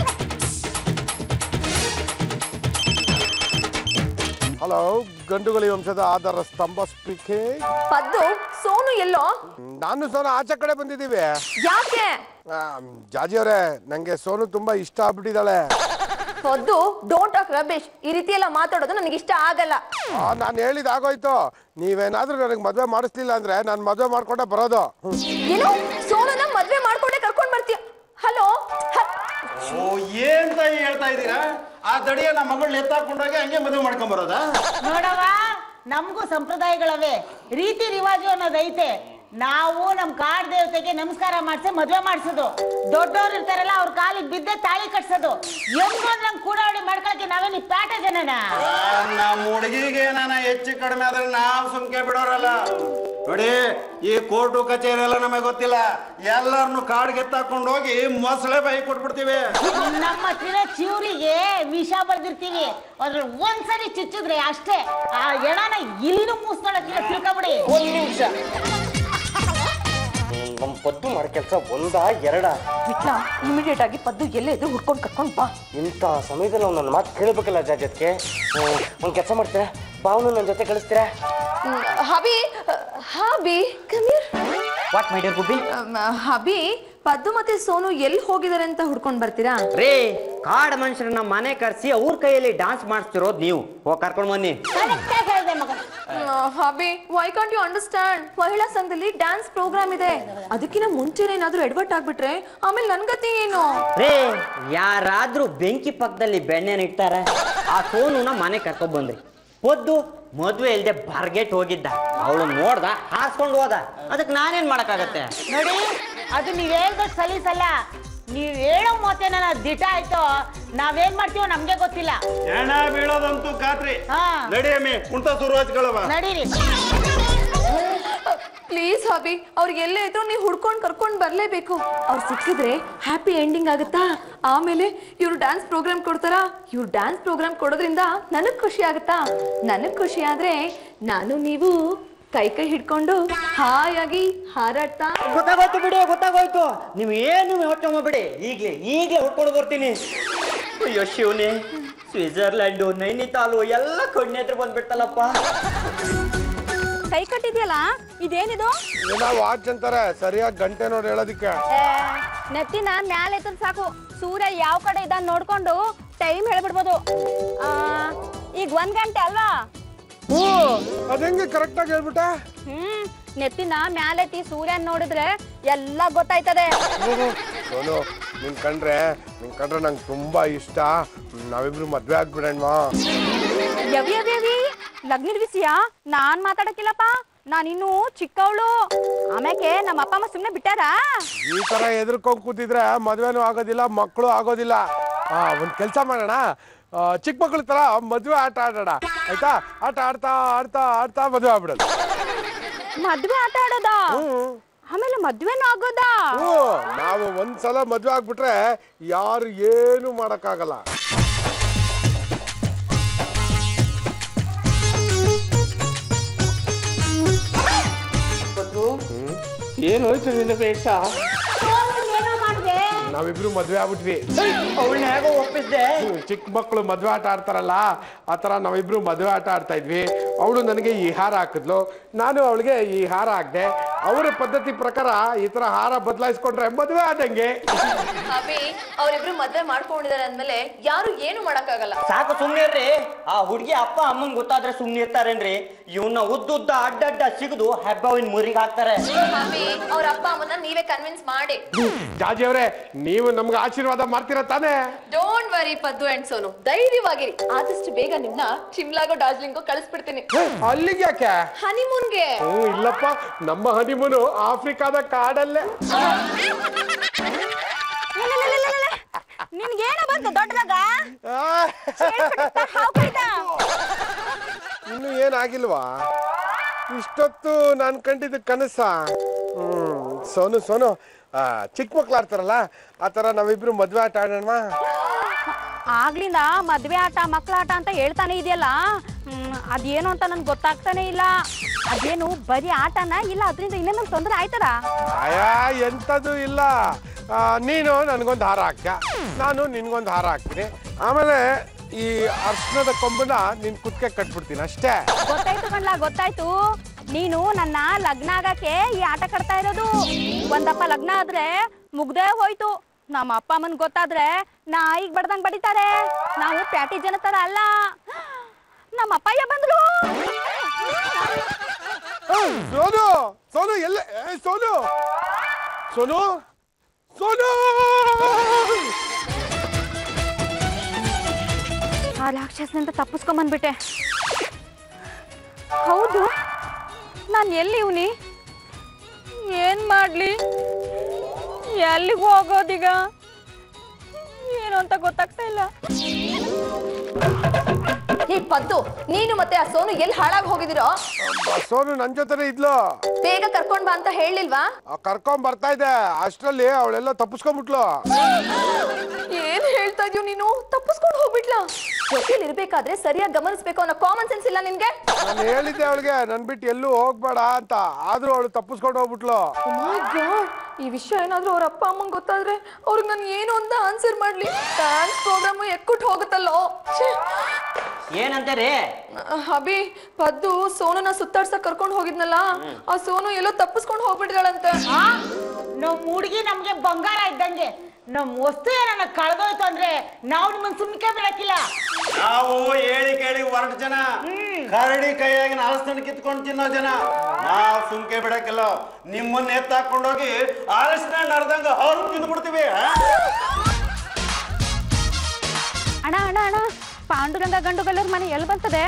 ಹಲೋ ಗಂಡುಗಳಿ ವಂಶದ ಆಧಾರ ಸ್ತಂಭ ಸ್ಪೀಕಿಂಗ್ ಪದ್ದು ಸೋನು ಎಲ್ಲೋ ನಾನು ಸೋನು ಆಚೆ ಕಡೆ ಬಂದಿದ್ದೀವಿ ಯಾಕೆ ಜಾಜಿ ಅವರೇ ನಂಗೆ ಸೋನು ತುಂಬಾ ಇಷ್ಟ ಆಗ್ಬಿಟ್ಟಿದ್ದಾಳೆ ಪದ್ದು ಡೋಂಟ್ ಟಾಕ್ ರಬೇಶ್ ಈ ರೀತಿ ಎಲ್ಲ ಮಾತಾಡೋದು ನನಗೆ ಇಷ್ಟ ಆಗಲ್ಲ ನಾನು ಹೇಳಿದ ಆಗೋಯ್ತು ನೀವೇನಾದ್ರೂ ನನಗೆ ಮದುವೆ ಮಾಡಿಸ್ಲಿಲ್ಲ ಅಂದ್ರೆ ನಾನು ಮದುವೆ ಮಾಡ್ಕೊಂಡೆ ಬರೋದು ಏನು ಸೋನುನ ಮದ್ವೆ ಮಾಡ್ಕೊಂಡೆ ಕರ್ಕೊಂಡ್ ಬರ್ತೀಯ ಹಲೋ ಓ ಏನ್ ತಾಯಿ ಹೇಳ್ತಾ ಇದ್ದೀರಾ ಆ ದಡಿಯ ನಮ್ಮ ಮಗಳನ್ನ ಎತ್ತಾಕೊಂಡೋಗಿ ಹಂಗೆ ಮದುವೆ ಮಾಡ್ಕೊಂಡ್ ಬರೋದಾ ನೋಡವ ನಮಗೂ ಸಂಪ್ರದಾಯಗಳವೆ ರೀತಿ ರಿವಾಜು ಅನ್ನೋದೈತೆ ನಾವು ನಮ್ ಕಾಡ್ ದೇವತೆಗೆ ನಮಸ್ಕಾರ ಮಾಡ್ಸಿ ಮದ್ವೆ ಮಾಡ್ಸೋದು ದೊಡ್ಡವ್ರು ಇರ್ತಾರಲ್ಲ ಅವ್ರ ಕಾಲಿಗೆ ಬಿದ್ದೆ ತಾಳಿ ಕಟ್ಸೋದು ಹೆಂಗೋ ನಮ್ ಕೂಡಾವಳಿ ಮಾಡ್ಕೊಳಕ್ಕೆ ನಾವೇನ್ ಈ ಪ್ಯಾಟ ಜನನ ಆ, ನಮ್ಮ ಹುಡುಗಿಗೆ ಏನಾನ ಹೆಚ್ಚು ಕಡಿಮೆ ಆದ್ರೆ ನಾವು ಸುಮ್ಕೆ ಬಿಡೋರಲ್ಲ ನೋಡಿ ಈ ಕೋರ್ಟು ಕಚೇರಿ ಎಲ್ಲ ನಮಗೆ ಗೊತ್ತಿಲ್ಲ ಎಲ್ಲರನ್ನು ಕಾಡ್ಗೆ ಎತ್ತಾಕೊಂಡು ಹೋಗಿ ಮೊಸಳೆ ಬೈ ಕೊಟ್ಬಿಡ್ತೀವಿ ನಮ್ಮ ಹತ್ತಿರ ಚಿವ್ರಿಗೆ ವಿಷ ಬರ್ದಿರ್ತೀವಿ ಅದ್ರಲ್ಲಿ ಒಂದ್ಸರಿ ಚುಚ್ಚಿದ್ರೆ ಅಷ್ಟೇ ಆ ಎಣನ ಇಲ್ಲಿನೂ ಮೂಸ್ಕೊಳಕ್ಕಿಲ್ಲ ತಿಳ್ಕೊಬಿಡಿ ಒಂದ್ ನಿಮಿಷ ನಮ್ಮ ಪದ್ದು ಮಾಡೋ ಕೆಲಸ ಒಂದ ಎರಡ ವಿಟ್ಲ ಇಮಿಡಿಯೇಟ್ ಆಗಿ ಪದ್ದು ಎಲ್ಲೇ ಇದ್ರು ಹುಡ್ಕೊಂಡ್ ಕರ್ಕೊಂಡ್ ಬಾ ಇಂಥ ಸಮಯದಲ್ಲಿ ಅವ್ನು ನನ್ನ ಮಾತು ಕೇಳಬೇಕಲ್ಲ ಜಾಜತ್ಗೆ ಒಂದು ಕೆಲಸ ಮಾಡ್ತೀರಾ ಬಾವನು ನನ್ನ ಜೊತೆ ಕಳಿಸ್ತೀರಾ ಹ್ಮ್, hubby hubby come here what my dear ಗುಬ್ಬಿ ಹಬಿ ಪದ್ದು ಮತ್ತೆ ಸೋನು ಎಲ್ಲಿ ಹೋಗಿದ್ದಾರೆ ಅಂತ ಹುಡ್ಕೊಂಡ್ ಬರ್ತೀರಾ ರೇ ಕಾಡ್ ಮನುಷ್ಯರನ್ನ ಮನೆ ಕರ್ಸಿ ಅವ್ರ ಕೈಯಲ್ಲಿ ಡಾನ್ಸ್ ಮಾಡಿಸ್ತಿರೋದು ನೀವು ಹೋಗಿ ಕರ್ಕೊಂಡು ಬನ್ನಿ ಕರೆಕ್ಟಾಗಿ ಹೇಳ್ದೆ ಮಗ hubby why can't you understand ಮಹಿಳಾ ಸಂಘದಲ್ಲಿ ಡ್ಯಾನ್ಸ್ ಪ್ರೋಗ್ರಾಮ್ ಇದೆ ಅದಕ್ಕಿಂತ ಮುಂಚೆ ಏನಾದ್ರೂ ಎಡವಟ್ ಆಗ್ಬಿಟ್ರೆ ಆಮೇಲೆ ನನ್ ಗತಿ ಏನು ರೇ ಯಾರಾದ್ರೂ ಬೆಂಕಿ ಪಕ್ಕದಲ್ಲಿ ಬೆಣ್ಣೆನ ಇಡ್ತಾರೆ ಆ ಸೋನುನ ಮನೆ ಕರ್ಕೊಂಡ್ ಬಂದ್ರಿ ಪೊದ್ದು ಮದ್ವೆ ಇಲ್ದೆ ಬರ್ಗೆಟ್ ಹೋಗಿದ್ದ ಅವಳು ನೋಡ್ದ ಹಾಸ್ಕೊಂಡು ಹೋದ ಅದಕ್ಕೆ ನಾನೇನ್ ಮಾಡಕ್ಕಾಗತ್ತೆ ನೋಡಿ ಅದು ನೀವ್ ಹೇಳ್ದಷ್ಟು ಸಲೀಸಲ್ಲ ನೀವ್ ಹೇಳೋ ಮೊತ್ತೇನ ದಿಟ ಆಯ್ತು ನಾವೇನ್ ಮಾಡ್ತೀವೋ ನಮ್ಗೆ ಗೊತ್ತಿಲ್ಲ ಹೆಣ ಬೀಳೋದಂತೂ ಖಾತ್ರಿ ಹಾ. ನಡಿ ಅಮ್ಮಿ ಕುಂಟ ಶುರು ಹಚ್ಕೊಳವ ನಡೀರಿ ಪ್ಲೀಸ್ ಹಾಬಿ ಅವ್ರಿಗೆ ಎಲ್ಲೇ ಇದ್ರು ನೀವು ಹುಡ್ಕೊಂಡು ಕರ್ಕೊಂಡು ಬರಲೇಬೇಕು ಅವ್ರು ಸಿಕ್ಕಿದ್ರೆ ಹ್ಯಾಪಿ ಎಂಡಿಂಗ್ ಆಗುತ್ತಾ ಆಮೇಲೆ ಇವ್ರು ಡ್ಯಾನ್ಸ್ ಪ್ರೋಗ್ರಾಮ್ ಕೊಡ್ತಾರಾ ಇವ್ರು ಡ್ಯಾನ್ಸ್ ಪ್ರೋಗ್ರಾಮ್ ಕೊಡೋದ್ರಿಂದ ನನಗ್ ಖುಷಿ ಆಗುತ್ತಾ ನನಗ್ ಖುಷಿ ಆದ್ರೆ ನಾನು ನೀವು ಕೈ ಕೈ ಹಿಡ್ಕೊಂಡು ಹಾಯಾಗಿ ಹಾರಾಡ್ತಾ ಗೊತ್ತಾಗೋಯ್ತು ಬಿಡಿ ಗೊತ್ತಾಗೋಯ್ತು ನೀವು ಏನು ಯೋಚನೆ ಮಾಡ್ಬೇಡಿ ಈಗಲೇ ಈಗಲೇ ಹುಡ್ಕೊಂಡು ಬರ್ತೀನಿ ಅಯ್ಯೋ ಶಿವನೇ ಸ್ವಿಟ್ಜರ್ಲ್ಯಾಂಡು ನೈನಿತಾಲು ಎಲ್ಲ ಕಣ್ಣೆ ಹತ್ರ ಬಂದ್ಬಿಡ್ತಲ್ಲಪ್ಪ ಕೈ ಕಟ್ಟಿದ್ಯಲ್ಲ ಇದೇನಿದು ಏನೋ ವಾಚ್ ಅಂತಾರೆ ಸರಿಯಾಗಿ ಗಂಟೆ ನೋಡಿ ಹೇಳೋದಿಕ್ಕೆ ನೆತ್ತಿನ ಮ್ಯಾಲೆ ಎತ್ತದ್ ಸಾಕು ಸೂರ್ಯ ಯಾವ ಕಡೆ ಇದ್ದಾನ ನೋಡ್ಕೊಂಡು ಟೈಮ್ ಹೇಳ್ಬಿಡ್ಬೋದು ಆ, ಈಗ ಒಂದ್ ಗಂಟೆ ಅಲ್ವಾ ಹ್ಞೂ ಅದಂಗೆ ಕರೆಕ್ಟಾಗಿ ಹೇಳ್ಬಿಟ್ಟೆ ಹ್ಮ್ ನೆತ್ತಿನ ಮ್ಯಾಲೆತ್ತಿ ಸೂರ್ಯನ್ ನೋಡಿದ್ರೆ ಎಲ್ಲ ಗೊತ್ತಾಯ್ತದೆ ಸೋನು ನಿನ್ ಕಂಡ್ರೆ ನಿನ್ ಕಂಡ್ರೆ ನಂಗೆ ತುಂಬಾ ಇಷ್ಟ ನಾವಿಬ್ರು ಮದ್ವೆ ಆಗ್ಬಿಡಣ್ವಾ ಯವಿ ಯವಿ ಯವಿ ಲಗ್ನದ ವಿಷಯ ನಾನ್ ಮಾತಾಡಕ್ಕಿಲ್ಲಪ್ಪ ನಾನಿನ್ನು ಚಿಕ್ಕವಳು ಆಮ್ಯಾಕೆ ನಮ್ಮ ಅಪ್ಪ ಅಮ್ಮ ಸುಮ್ನೆ ಬಿಟ್ಟಾರಾ ಈ ತರ ಎದುರ್ಕೊಂಡ್ ಕೂತಿದ್ರೆ ಮದ್ವೆನೂ ಆಗೋದಿಲ್ಲ ಮಕ್ಕಳು ಆಗೋದಿಲ್ಲ ಆ ಒಂದ್ ಕೆಲಸ ಮಾಡೋಣ ಆ, ಚಿಕ್ಕ ಮಕ್ಳ ತರ ಮದ್ವೆ ಆಟ ಆಡೋಣ ಆಯ್ತಾ ಆಟ ಆಡ್ತಾ ಆಡ್ತಾ ಆಡ್ತಾ ಮದ್ವೆ ಆಗ್ಬಿಡೋದು ಮದ್ವೆ ಆಟ ಆಡೋದಾ ಆಮೇಲೆ ಮದ್ವೆನೂ ಆಗೋದಾ ಹ್ಞೂ ನಾವು ಒಂದ್ಸಲ ಮದ್ವೆ ಆಗ್ಬಿಟ್ರೆ ಯಾರು ಏನು ಮಾಡಕ್ಕಾಗಲ್ಲ ಏನು ಹೋಯ್ತು ನಿನ್ನ ಬೇಷ ನಾವಿಬ್ರು ಮದ್ವೆ ಆಗ್ಬಿಟ್ವಿ ಅವಳನ್ನ ಹೇಗೋ ಒಪ್ಪಿಸ್ದೆ ಹ್ಮ್, ಚಿಕ್ಕ ಮಕ್ಕಳು ಮದ್ವೆ ಆಟ ಆಡ್ತಾರಲ್ಲ ಆ ಥರ ನಾವಿಬ್ರು ಮದ್ವೆ ಆಟ ಆಡ್ತಾ ಇದ್ವಿ ಅವಳು ನನಗೆ ಈ ಹಾರ ಹಾಕಿದ್ಲು ನಾನು ಅವಳಿಗೆ ಈ ಹಾರ ಹಾಕ್ದೆ ಅವರ ಪದ್ಧತಿ ಪ್ರಕಾರ ಈ ತರ ಹಾರ ಬದಲಾಯಿಸ್ಕೊಂಡ್ರೆ ಮದ್ವೆ ಆದಂಗೆ ಹಾಬಿ ಅವರಿಬ್ರು ಮದ್ವೆ ಮಾಡ್ಕೊಂಡಿದ್ದಾರೆ ಅಂದ್ಮೇಲೆ ಯಾರು ಏನು ಮಾಡಕ್ಕಾಗಲ್ಲ ಸಾಕು ಸುಮ್ನೆ ಇರ್ರಿ ಆ ಹುಡುಗಿ ಅಪ್ಪ ಅಮ್ಮಂಗ್ ಗೊತ್ತಾದ್ರೆ ಸುಮ್ನೆ ಇರ್ತಾರೇನ್ರಿ ಇವನ್ನ ಉದ್ದುದ್ದ ಅಡ್ಡಡ್ಡ ಸಿಗದು ಹೆಬ್ಬವಿನ ಮುರಿಗೆ ಹಾಕ್ತಾರೆ ಹಾಬಿ ಅವ್ರ ಅಪ್ಪ ಅಮ್ಮನ ನೀವೇ ಕನ್ವಿನ್ಸ್ ಮಾಡಿ ಜಾಜಿ ಅವರೇ ನೀವು ನಮ್ಗೆ ಆಶೀರ್ವಾದ ಮಾಡ್ತೀರಾ ತಾನೇ don't worry Paddu and Sonu ಧೈರ್ಯವಾಗಿರಿ ಆದಷ್ಟು ಬೇಗ ನಿಮ್ನ ಶಿಮ್ಲಾಗೋ ಡಾರ್ಜಿಲಿಂಗೋ ಕಳಿಸ್ಬಿಡ್ತೀನಿ ಹೇ, ಅಲ್ಲಿಗೆ ಯಾಕೆ ಹನಿಮೂನ್ಗೆ ಹ್ಞೂ ಇಲ್ಲಪ್ಪ ನಮ್ಮ ಹನಿಮೂನು ಆಫ್ರಿಕಾದ ಕಾಡಲ್ಲೇ ನಿನ್ಗೇನ ಬಂತು ದೊಡ್ಡದಾಗ ಆ, ಇನ್ನು ಏನಾಗಿಲ್ವಾ ಇಷ್ಟೊತ್ತು ನಾನು ಕಂಡಿದ್ದು ಕನಸ ಹ್ಮ್ ಸೋನು ಸೋನು ಆ, ಚಿಕ್ಕ ಮಕ್ಳು ಆಡ್ತಾರಲ್ಲ ಆ ಥರ ನಾವಿಬ್ರು ಮದ್ವೆ ಆಟ ಆಡೋಣ ಆಗ್ಲಿಂದ ಮದ್ವೆ ಆಟ ಮಕ್ಳ ಆಟ ಅಂತ ಹೇಳ್ತಾನೆ ಇದೆಯಲ್ಲ ಹ್ಮ್, ಅದೇನು ಅಂತ ನನ್ಗೆ ಗೊತ್ತಾಗ್ತಾನೆ ಇಲ್ಲ ಅದೇನು ಬರೀ ಆಟನ ಇಲ್ಲ ಅದರಿಂದ ಇನ್ನೇನು ತೊಂದರೆ ಆಯ್ತದ ಆಯಾ ಎಂಥದ್ದು ಇಲ್ಲ ಆ, ನೀನು ನನಗೊಂದು ಹಾರ ಹಾಕ್ಯ ನಾನು ನಿನ್ಗೊಂದು ಹಾರ ಹಾಕ್ತೀನಿ ಆಮೇಲೆ ಈ ಅರ್ಶನದ ಕೊಂಬನ್ನ ನಿನ್ ಕುತ್ತಿಗೆ ಕಟ್ಬಿಡ್ತೀನಿ ಅಷ್ಟೇ ಗೊತ್ತಾಯ್ತು ಕಣ್ಲಾ ಗೊತ್ತಾಯ್ತು ನೀನು ನನ್ನ ಲಗ್ನ ಆಗಕ್ಕೆ ಈ ಆಟ ಕಟ್ತಾ ಇರೋದು ಒಂದಪ್ಪ ಲಗ್ನ ಆದ್ರೆ ಮುಗ್ದೇ ಹೋಯ್ತು ನಮ್ಮ ಅಪ್ಪ ಅಮ್ಮನ್ ಗೊತ್ತಾದ್ರೆ ನಾಯಿಗ್ ಬಡ್ದಂಗ್ ಬಡಿತಾರೆ ನಾವು ಪ್ಯಾಟಿ ಜನ ತರ ಅಲ್ಲ ನಮ್ಮ ಅಪ್ಪಯ್ಯ ಬಂದ್ರು ಏಯ್, ಸೋನು ಸೋನು ಎಲ್ಲ ಏ, ಸೋನು ಸೋನು ಸೋನು ಆ ರಾಕ್ಷಸನಿಂದ ತಪ್ಪಿಸ್ಕೊಂಬಂದ್ಬಿಟ್ಟೆ ಹೌದು ನಾನು ಎಲ್ಲಿ ಇವನಿ ಏನ್ ಮಾಡ್ಲಿ ಎಲ್ಲಿಗೆ ಹೋಗೋದೀಗ ಏನು ಅಂತ ಗೊತ್ತಾಗ್ತಾ ಇಲ್ಲ ಈ ಪದ್ದು ನೀನು ಮತ್ತೆ ಆ ಸೋನು ಎಲ್ಲಿ ಹಾಳಾಗಿ ಹೋಗಿದಿರೋ ಸೋನು ನನ್ ಜೊತೆನೆ ಇದ್ಲು ಬೇಗ ಕರ್ಕೊಂಡ್ ಬಾ ಅಂತ ಹೇಳಿಲ್ವಾ ಆ, ಕರ್ಕೊಂಡ್ ಬರ್ತಾ ಇದ್ದೆ ಅಷ್ಟರಲ್ಲಿ ಅವಳೆಲ್ಲ ತಪ್ಪಿಸ್ಕೊಂಡ್ಬಿಟ್ಲು ಏನ್ ಹೇಳ್ತಾ ಇದೀವ್ ನೀನು ತಪ್ಪಿಸ್ಕೊಂಡು ಹೋಗ್ಬಿಟ್ಲಾ ಜೊತೆಲಿ ಇರ್ಬೇಕಾದ್ರೆ ಸರಿಯಾಗಿ ಗಮನಿಸ್ಬೇಕು ಅನ್ನೋ ಕಾಮನ್ ಸೆನ್ಸ್ ಇಲ್ಲ ನಿನ್ಗೆ ನಾನು ಹೇಳಿದ್ದೆ ಅವಳಿಗೆ ನನ್ ಬಿಟ್ಟು ಎಲ್ಲೂ ಹೋಗ್ಬೇಡ ಅಂತ ಆದ್ರೂ ಅವಳು ತಪ್ಪಿಸ್ಕೊಂಡು ಹೋಗ್ಬಿಟ್ಲು My God, ಈ ವಿಷಯ ಏನಾದ್ರೂ ಅವ್ರ ಅಪ್ಪ ಅಮ್ಮಂಗ್ ಗೊತ್ತಾದ್ರೆ ಅವ್ರಿಗೆ ನಾನು ಏನು ಅಂತ ಆನ್ಸರ್ ಮಾಡ್ಲಿ ಡ್ಯಾನ್ಸ್ ಪ್ರೋಗ್ರಾಮ್ ಎಕ್ಕುಟ್ ಹೋಗುತ್ತಲ್ಲೋ ಛೇ. ಏನಂತಾರೆ ಅಭಿ ಪದ್ದು ಸೋನುನ ಸುತ್ತಾಡ್ಸಕ್ ಕರ್ಕೊಂಡ್ ಹೋಗಿದ್ನಲ್ಲ ಆ ಸೋನು ಎಲ್ಲೋ ತಪ್ಪಿಸ್ಕೊಂಡು ಹೋಗ್ಬಿಟ್ಟಿದಾಳಂತೆ ಆ? ನಮ್ ಹುಡುಗಿ ನಮ್ಗೆ ಬಂಗಾರ ಇದ್ದಂಗೆ ನಮ್ ವಸ್ತು ಏನನ್ನ ಕಳ್ದೋಯ್ತು ಅಂದ್ರೆ ನಾವು ನಿಮ್ಮನ್ ಸುಮ್ಕೆ ಬಿಡಕ್ಕಿಲ್ಲ ನಾವು ಹೇಳಿ ಕೇಳಿ ಹೊರಟು ಜನ ಕರಡಿ ಕೈಯಾಗಿನ ಹಲಸನ್ನು ಕಿತ್ಕೊಂಡು ತಿನ್ನೋ ಜನ ನಾವು ಸುಮ್ಕೆ ಬಿಡಕ್ಕಿಲ್ಲ ನಿಮ್ಮನ್ನ ಎತ್ತಾಕೊಂಡೋಗಿ ಹಲಸಿನ ನಡ್ದಂಗ ಅವ್ರು ತಿಂದ್ಬಿಡ್ತೀವಿ ಆ? ಅಣ್ಣ ಅಣ್ಣ ಅಣ್ಣ ಪಾಂಡುರಂಗ ಗಂಡುಗಲ್ಲರ ಮನೆ ಎಲ್ಲಿ ಬರ್ತದೆ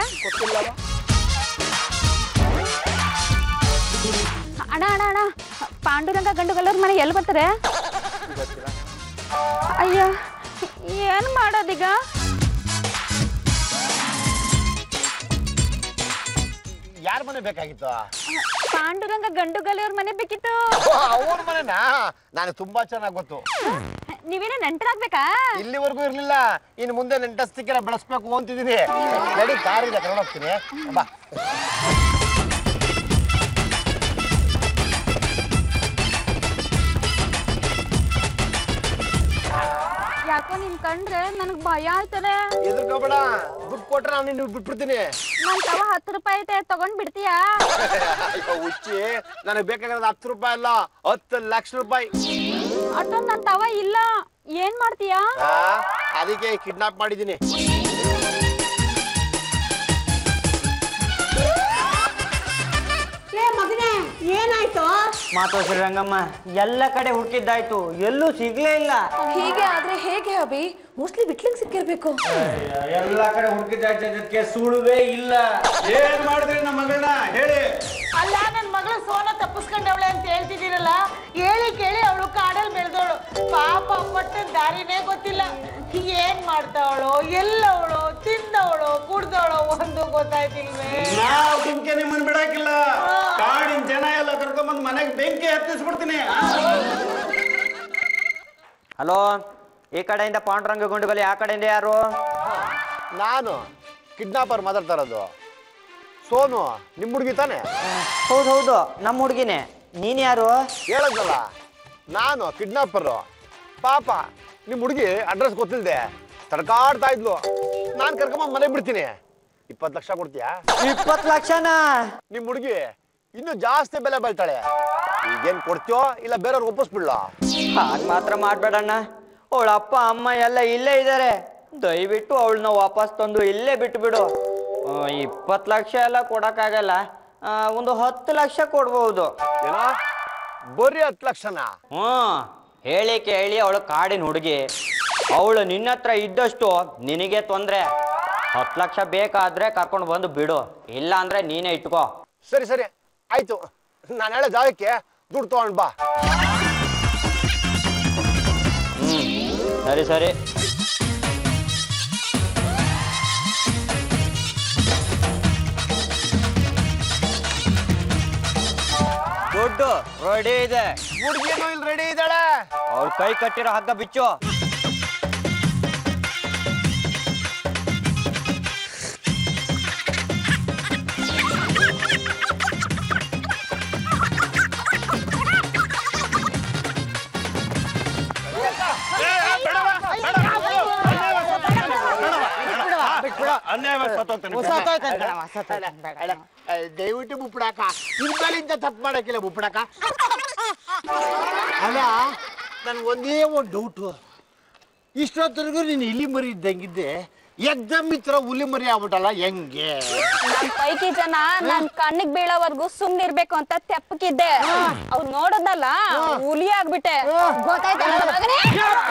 ಅಣ್ಣ ಅಣ್ಣ ಅಣ್ಣ ಪಾಂಡುರಂಗ ಗಂಡುಗಲ್ಲರ ಮನೆ ಎಲ್ಲಿ ಬರ್ತದೆ ಅಯ್ಯ ಏನ್ ಮಾಡೋದೀಗ ಯಾರ ಮನೆ ಬೇಕಾಗಿತ್ತು ಪಾಂಡುರಂಗ ಗಂಡು ಗಲಿಯವ್ರ ಮನೆ ಬೇಕಿತ್ತು ಅವ್ರ ಮನೆನಾ ನಾನು ತುಂಬಾ ಚೆನ್ನಾಗಿ ಗೊತ್ತು ನೀವೇನ ನೆಂಟರಾಗ್ಬೇಕಾ ಇಲ್ಲಿವರೆಗೂ ಇರ್ಲಿಲ್ಲ ಇನ್ನು ಮುಂದೆ ನೆಂಟಸ್ತಿಕೆಲ್ಲ ಬೆಳೆಸ್ಬೇಕು ಅಂತಿದ್ದೀನಿ ನಡಿ ಕಾರಿದೆ ಕರ್ಕೊಂಡು ಹೋಗ್ತೀನಿ ಬಾ ಯಾಕೋ ನಿನ್ ಕಂಡ್ರೆ ನನಗ್ ಭಯ ಆಯ್ತದೆ ಎದುರ್ಕೋಬೇಡ ದುಡ್ಡು ಕೊಟ್ರೆ ನಾನು ನಿನ್ನ ಬಿಟ್ಬಿಡ್ತೀನಿ ನನ್ ತವ ಹತ್ತು ರೂಪಾಯಿ ಐತೆ ತಗೊಂಡ್ ಬಿಡ್ತೀಯಾ ಅಯ್ಯೋ ಹುಚ್ಚಿ ನನಗೆ ಬೇಕಾಗಿರೋದು ಹತ್ತು ರೂಪಾಯಿ ಅಲ್ಲ ಹತ್ತು ಲಕ್ಷ ರೂಪಾಯಿ ಅಷ್ಟೊಂದ್ ನನ್ ತವ ಇಲ್ಲ ಏನ್ ಮಾಡ್ತೀಯಾ ಆ, ಅದಕ್ಕೆ ಕಿಡ್ನಾಪ್ ಮಾಡಿದ್ದೀನಿ ಏ ಮಗನೇ ಏನಾಯ್ತು ಮಾತು ರಂಗಮ್ಮ ಎಲ್ಲ ಕಡೆ ಹುಡುಕಿದ್ದಾಯ್ತು ಎಲ್ಲೂ ಸಿಗ್ಲೇ ಇಲ್ಲ ಹೀಗೆ ಆದ್ರೆ ಹೇಗೆ ಅಭಿ ಮೋಸ್ಟ್ಲಿ ಬಿಟ್ಲಿಂಗ್ ಸಿಕ್ಕಿರ್ಬೇಕು ಎಲ್ಲ ಕಡೆ ಹುಡುಕಿದ್ದಾಯ್ತು ಅದಕ್ಕೆ ಸುಳುವೇ ಇಲ್ಲ ಏನ್ ಮಾಡಿದ್ರಿ ನಮ್ಮ ಮಗಳನ್ನ ಹೇಳಿ ಅಲ್ಲ ನನ್ ಮಗಳು ಸೋನ ತಪ್ಪಿಸ್ಕೊಂಡವಳೆ ಅಂತ ಹೇಳ್ತಿದ್ದೀರಲ್ಲ ಹೇಳಿ ಕೇಳಿ ಅವಳು ಕಾಡಲ್ಲಿ ಬೆಳೆದವಳು ಪಾಪ ಪಟ್ಟ ದಾರಿನೇ ಗೊತ್ತಿಲ್ಲ ಏನ್ ಮಾಡ್ತಾವಳು ಎಲ್ಲವಳು ತಿಂದವಳು ಕುಡ್ದವಳು ಒಂದು ಗೊತ್ತಾಯ್ತಿಲ್ವೇ ನಾವು ಸುಮ್ಕೆ ನಿಮ್ಮನ್ನ ಬಿಡಾಕಿಲ್ಲ ಕಾಡಿನ ಜನ ಎಲ್ಲ ಕರ್ಕೊಂಬಂದ್ ಮನೆಗೆ ಬೆಂಕಿ ಹತ್ತಿಸ್ಬಿಡ್ತೀನಿ ಹಲೋ ಈ ಕಡೆಯಿಂದ ಪಾಂಡುರಂಗ ಗುಂಡುಗಲಿ ಆ ಕಡೆಯಿಂದ ಯಾರು ನಾನು ಕಿಡ್ನಾಪರ್ ಮಾತಾಡ್ತಾ ಇರೋದು ಸೋನು ನಿಮ್ಮ ಹುಡುಗಿ ತಾನೆ ಹೌದು ಹೌದು ನಮ್ಮ ಹುಡುಗಿನೇ ನೀನ್ ಯಾರು ಹೇಳದ್ನಲ್ಲ ನಾನು ಕಿಡ್ನಾಪರ್ ಪಾಪ ನಿಮ್ಮ ಹುಡುಗಿ ಅಡ್ರೆಸ್ ಗೊತ್ತಿಲ್ದೆ ತಡ್ಕಾಡ್ತಾ ಇದ್ಲು ನಾನು ಕರ್ಕೊಂಬಂದ್ ಮನೆಗೆ ಬಿಡ್ತೀನಿ ಇಪ್ಪತ್ತು ಲಕ್ಷ ಕೊಡ್ತೀಯಾ ಇಪ್ಪತ್ತು ಲಕ್ಷನಾ ನಿಮ್ಮ ಹುಡುಗಿ ಇನ್ನು ಜಾಸ್ತಿ ಬೆಲೆ ಬೀಳ್ತಾಳೆ ಈಗೇನ್ ಕೊಡ್ತೀಯೋ ಇಲ್ಲ ಬೇರೆಯವ್ರಿಗೆ ಒಪ್ಪಿಸ್ಬಿಡ್ಲ ಹಾಗೆ ಮಾತ್ರ ಮಾಡ್ಬೇಡಣ್ಣ ಅವಳ ಅಪ್ಪ ಅಮ್ಮ ಎಲ್ಲ ಇಲ್ಲೇ ಇದ್ದಾರೆ ದಯವಿಟ್ಟು ಅವಳನ್ನ ವಾಪಸ್ ತಂದು ಇಲ್ಲೇ ಬಿಟ್ಬಿಡು ಇಪ್ಪತ್ತು ಲಕ್ಷ ಎಲ್ಲ ಕೊಡಕ್ಕಾಗಲ್ಲ ಆ, ಒಂದು ಹತ್ತು ಲಕ್ಷ ಕೊಡ್ಬೋದು ಏನೋ ಬರೀ ಹತ್ತು ಲಕ್ಷನಾ ಹ್ಞೂ ಹೇಳಿ ಕೇಳಿ ಅವಳು ಕಾಡಿನ ಹುಡುಗಿ ಅವಳು ನಿನ್ನ ಹತ್ರ ಇದ್ದಷ್ಟು ನಿನಗೆ ತೊಂದರೆ ಹತ್ತು ಲಕ್ಷ ಬೇಕಾದ್ರೆ ಕರ್ಕೊಂಡು ಬಂದು ಬಿಡು ಇಲ್ಲ ಅಂದ್ರೆ ನೀನೇ ಇಟ್ಕೋ ಸರಿ ಸರಿ ಆಯ್ತು ನಾನು ಹೇಳೋ ಜಾಗಕ್ಕೆ ದುಡ್ಡು ತಗೊಂಡ್ ಬಾ ಹ್ಮ್ ಸರಿ ಸರಿ ದುಡ್ಡು ರೆಡಿ ಇದೆ ಹುಡುಗಿನೂ ಇಲ್ಲಿ ರೆಡಿ ಇದ್ದಾಳೆ ಅವ್ಳ ಕೈ ಕಟ್ಟಿರೋ ಹಗ್ಗ ಬಿಚ್ಚು ಅಲ್ಲ, ಅ, ದಯವಿಟ್ಟು ಮುಪ್ಪಡಾಕ ಇನ್ಮೇಲಿಂದ ತಪ್ಪು ಮಾಡಕ್ಕಿಲ್ಲ ಮುಪ್ಪಡಾಕ ಅಲ್ಲ ನನ್ಗೆ ಒಂದೇ ಒಂದು ಡೌಟು ಇಷ್ಟೊತ್ತರೆಗೂ ನೀನು ಇಲಿ ಮರಿ ಇದ್ದಂಗಿದ್ದೆ ಎಕ್ದಮ್ ಈ ಥರ ಹುಲಿ ಮರಿ ಆಗ್ಬಿಟ್ಟಲ್ಲ ಹೆಂಗೆ ನಮ್ ಪೈಕಿ ಜನ ನನ್ ಕಣ್ಣಿಗ್ ಬೀಳೋವರ್ಗು ಸುಮ್ನಿರ್ಬೇಕು ಅಂತ ತೆಪ್ಪಕಿದ್ದೆ ಅವ್ರು ನೋಡೋದಲ್ಲ ಹುಲಿ ಆಗ್ಬಿಟ್ಟೆ ಗೊತ್ತಾಯ್ತಾ ಮಗನೇ?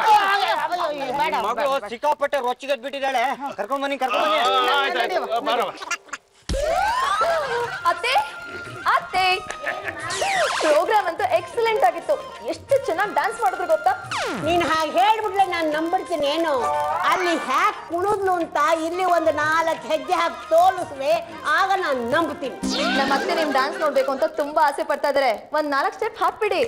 ಮಗಳು ಸಿಕ್ಕಾಪಟ್ಟೆ ರೊಚ್ಚಿಗದ್ ಬಿಟ್ಟಿದ್ದಾಳೆ ಕರ್ಕೊಂಡ್ ಬನ್ನಿ ಕರ್ಕೊಂಡ್ ಬನ್ನಿ ಅತ್ತೆ ಅತ್ತೆ ಪ್ರೋಗ್ರಾಮ್ ಅಂತೂ ಎಕ್ಸಲೆಂಟ್ ಆಗಿತ್ತು ಎಷ್ಟು ಚೆನ್ನಾಗಿ ಡ್ಯಾನ್ಸ್ ಮಾಡಿದ್ರು ಗೊತ್ತಾ ನೀನ್ ಹಾಗೆ ಹೇಳ್ಬಿಟ್ರೆ ನಾನು ನಂಬಿಡ್ತೀನಿ ಏನು ಅಲ್ಲಿ ಹ್ಯಾಕ್ ಕುಣಿದ್ಲು ಅಂತ ಇಲ್ಲಿ ಒಂದು ನಾಲ್ಕು ಹೆಜ್ಜೆ ಹಾಕಿ ತೋಲಿಸ್ರೆ ಆಗ ನಾನು ನಂಬ್ತೀನಿ ನಮ್ಮ ಅತ್ತೆ ನಿಮ್ ಡ್ಯಾನ್ಸ್ ನೋಡ್ಬೇಕು ಅಂತ ತುಂಬಾ ಆಸೆ ಪಡ್ತಾ ಇದಾರೆ ಒಂದ್ ನಾಲ್ಕು ಸ್ಟೆಪ್ ಹಾಕ್ಬಿಡಿ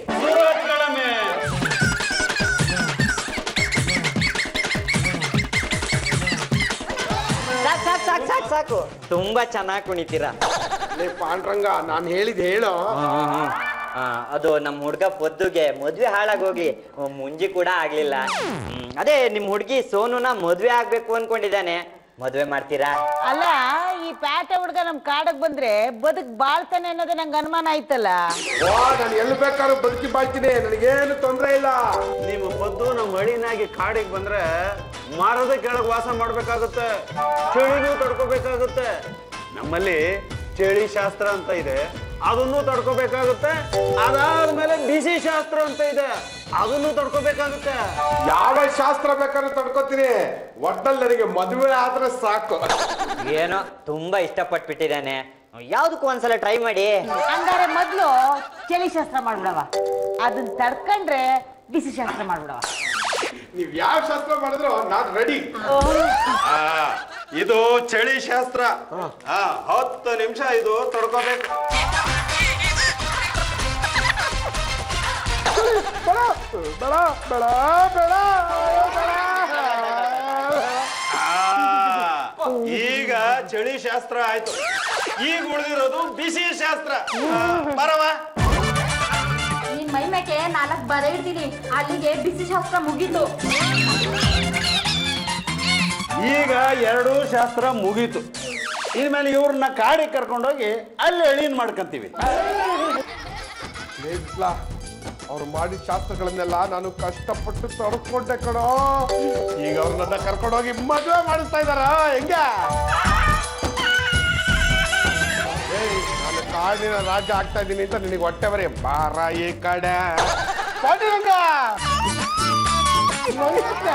ಸಾಕ್ ಸಾಕ್ ಸಾಕ್ ಸಾಕ್ ಸಾಕು ತುಂಬಾ ಚೆನ್ನಾಗಿ ಕುಣಿತೀರಾ ಲೇ ಪಾಂಡ್ರಂಗ ನಾನು ಹೇಳಿದ್ ಹೇಳೋ ಆ, ಅದು ನಮ್ಮ ಹುಡ್ಗ ಪೊದ್ದುಗೆ ಮದ್ವೆ ಹಾಳಾಗೋಗಿ ಮುಂಜಿ ಕೂಡ ಆಗ್ಲಿಲ್ಲ ಹ್ಮ್, ಅದೇ ನಿಮ್ ಹುಡ್ಗಿ ಸೋನುನ ಮದ್ವೆ ಆಗ್ಬೇಕು ಅನ್ಕೊಂಡಿದ್ದಾನೆ ಮದ್ವೆ ಮಾಡ್ತೀರಾ ಅಲ್ಲ ಈ ಪ್ಯಾಟೆ ಹುಡ್ಗ ನಮ್ ಕಾಡಕ್ ಬಂದ್ರೆ ಬದುಕ್ ಬಾಳ್ತಾನೆ ಅನ್ನೋದೇ ನಂಗೆ ಅನುಮಾನ ಆಯ್ತಲ್ಲ ಓ ನಾನು ಎಲ್ಲಿ ಬೇಕಾದ್ರೂ ಬದುಕಿ ಬಾಳ್ತೀನಿ ನನಗೇನು ತೊಂದರೆ ಇಲ್ಲ ನಿಮ್ಮ ಪದ್ದು ನಮ್ಮ ಹಳಿನಾಗಿ ಕಾಡಿಗೆ ಬಂದ್ರೆ ಮರದ ಕೆಳಗೆ ವಾಸ ಮಾಡ್ಬೇಕಾಗುತ್ತೆ ಚಳಿನೂ ತಡ್ಕೋಬೇಕಾಗುತ್ತೆ ನಮ್ಮಲ್ಲಿ ಚಳಿ ಶಾಸ್ತ್ರ ಅಂತ ಇದೆ ಅದನ್ನು ತಡ್ಕೋಬೇಕಾಗುತ್ತೆ ಅದಾದ್ಮೇಲೆ ಬಿಸಿ ಶಾಸ್ತ್ರ ಅಂತ ಇದೆ ಅದನ್ನು ತಡ್ಕೋಬೇಕಾಗುತ್ತೆ ಯಾವ ಶಾಸ್ತ್ರ ಬೇಕಾದ್ರೂ ತಡ್ಕೋತೀನಿ ಒಟ್ಟಲ್ಲಿ ನನಗೆ ಮದುವೆ ಆದ್ರೆ ಸಾಕು ಏನೋ ತುಂಬಾ ಇಷ್ಟಪಟ್ಬಿಟ್ಟಿದ್ದಾನೆ ಯಾವ್ದಕ್ಕೂ ಒಂದ್ಸಲ ಟ್ರೈ ಮಾಡಿ ಹಂಗಾರೆ ಮೊದ್ಲು ಚಳಿ ಶಾಸ್ತ್ರ ಮಾಡ್ಬಿಡವ ಅದನ್ನ ತಡ್ಕೊಂಡ್ರೆ ಬಿಸಿ ಶಾಸ್ತ್ರ ಮಾಡ್ಬಿಡವ ನೀವ್ ಯಾವ ಶಾಸ್ತ್ರ ಮಾಡಿದ್ರು ನಾನ್ ರೆಡಿ ಆ, ಇದು ಚಳಿ ಶಾಸ್ತ್ರ ಆ, ಹತ್ತು ನಿಮಿಷ ಇದು ತಡ್ಕೋಬೇಕು ಬೇಡ ಬೇಡ ಬೇಡ ಬೇಡ ಬೇಡ. ಆ, ಈಗ ಚಳಿ ಶಾಸ್ತ್ರ ಆಯ್ತು ಈಗ ಉಳಿದಿರೋದು ಬಿಸಿ ಶಾಸ್ತ್ರ ಆ, ಬರವ ನಿನ್ ಮೈ ಮೇಕೆ ನಾಲ್ಕು ಬರೆ ಇಡ್ತೀನಿ ಅಲ್ಲಿಗೆ ಬಿಸಿ ಶಾಸ್ತ್ರ ಮುಗೀತು ಈಗ ಎರಡೂ ಶಾಸ್ತ್ರ ಮುಗೀತು ಇನ್ಮೇಲೆ ಇವ್ರನ್ನ ಕಾಡಿಗೆ ಕರ್ಕೊಂಡೋಗಿ ಅಲ್ಲಿ ಎಳೀನ್ ಮಾಡ್ಕೊಂತೀವಿ ಲೇಡ್ಸ್ಲಾ ಅವ್ರು ಮಾಡಿದ ಶಾಸ್ತ್ರಗಳನ್ನೆಲ್ಲ ನಾನು ಕಷ್ಟಪಟ್ಟು ತಡ್ಕೊಂಡೆ ಕಣೋ ಈಗ ಅವ್ರು ನನ್ನ ಕರ್ಕೊಂಡೋಗಿ ಮದುವೆ ಮಾಡಿಸ್ತಾ ಇದಾರ ಹೆಂಗ ಏಯ್ ನಾನು ಕಾಡಿನ ರಾಜ ಆಗ್ತಾ ಇದ್ದೀನಿ ಅಂತ ನಿನಗೆ ಹೊಟ್ಟೆ ಬರೀ ಬಾರ ಈ ಕಡೆ ಪಾಂಡುರಂಗ! ನಮಸ್ತೆ.